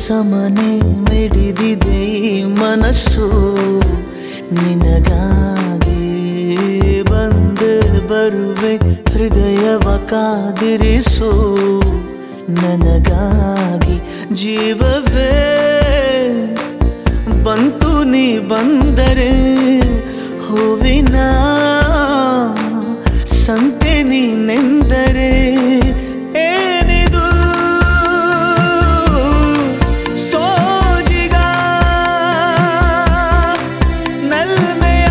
ಸಮನೆ ಮಿಡಿದಿದೆ ಈ ಮನಸ್ಸು ನಿನಗಾಗಿ ಬಂದೆ ಬರುವೆ ಹೃದಯವ ಕಾದಿರಿಸು ನನಗಾಗಿ ಜೀವವೇ ಬಂತು ನೀ ಬಂದರೆ ಹೂವಿನ ಸಂತೆ ನೀನೆಂದರೆ ಏನಿದು ಸೋಜಿಗ ನಲ್ಮೆಯ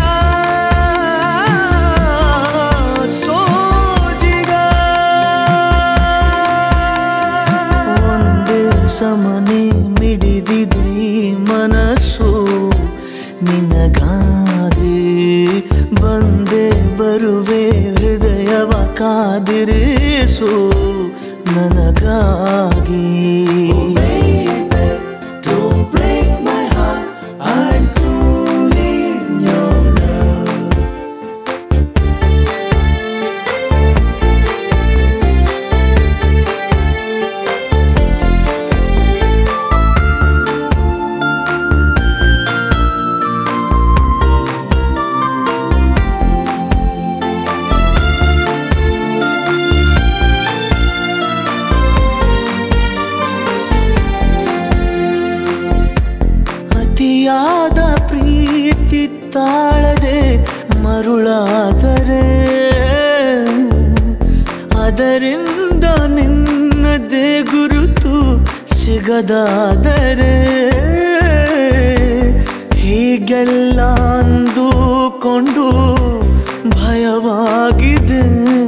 ಸೋಜಿಗ ಒಂದೇ ಸಮನೆ ಮಿಡಿದಿದೆ ಈ ಮನಸ್ಸು ನಿನಗಾಗಿ ಬಂದೆ ಬರುವೆ ಹೃದಯವ ಕಾದಿರಿಸು ನನಗಾಗಿ Don't break my heart. I'm truly in your love. ಅತಿಯಾದ ಪ್ರೀತಿ ತಾಳದೆ ಮರುಳಾದರೆ ಅದರಿಂದ ನಿನ್ನದೇ ಗುರುತು ಸಿಗದಾದರೆ ಹೀಗೆಲ್ಲ ಅಂದುಕೊಂಡು ಭಯವಾಗಿದೆ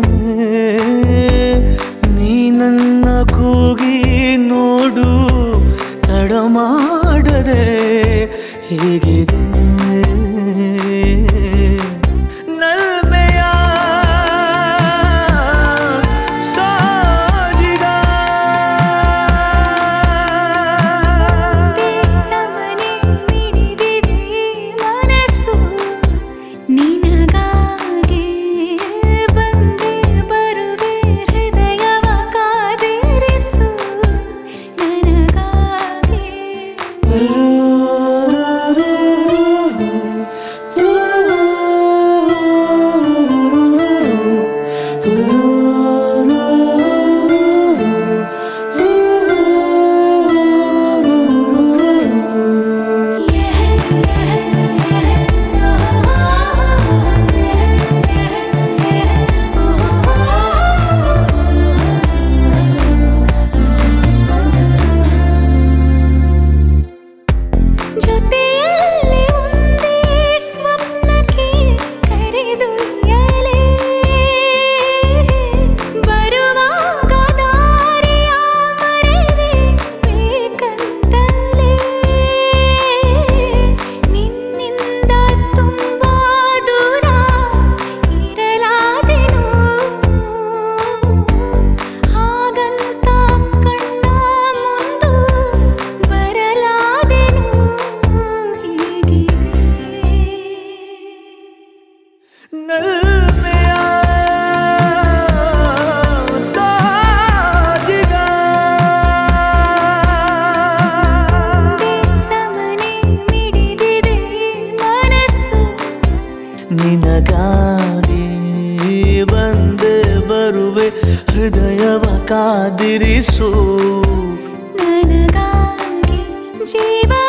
ನೀ ನನ್ನ ಕೂಗಿ ನೋಡು ತಡ ಮಾಡದೆ ಹೇಗಿದೆ ನಲ್ಮೆಯ ಸಾಜಿಗ ಸಮನೆ ಮಿಡಿದಿದೆ ಮನಸ್ಸು ನಿನಗಾಗಿ ಬಂದೆ ಬರುವೆ ಹೃದಯವ ಕಾದಿರಿಸು ನನಗಾಗಿ ಜೊತೆಯಲ್ಲಿ ಒಂದೇ ಸ್ವಪ್ನಕ್ಕೆ ಕರೆದೊಯ್ಯಲೇ ಬರುವಾಗ ದಾರಿಯ ಮರೆವೆ ಬೇಕಂತಲೇ ನಿನ್ನಿಂದ ತುಂಬಾ ದೂರ ಇರಲಾದೆನು ಹಾಗಂತ ಕಣ್ಣ ಮುಂದು ಬರಲಾದೆನು ಹೀಗಿದೆ ನಲ್ಮೆಯ ಸಾಜಿಗ ಸಮನೆ ಮಿಡಿದಿದೆ ಮನಸ್ಸು ನಿನಗಾಗಿ ಬಂದೆ ಬರುವೆ ಹೃದಯವ ಕಾದಿರಿಸು ನನಗಾಗಿ ಜೀವ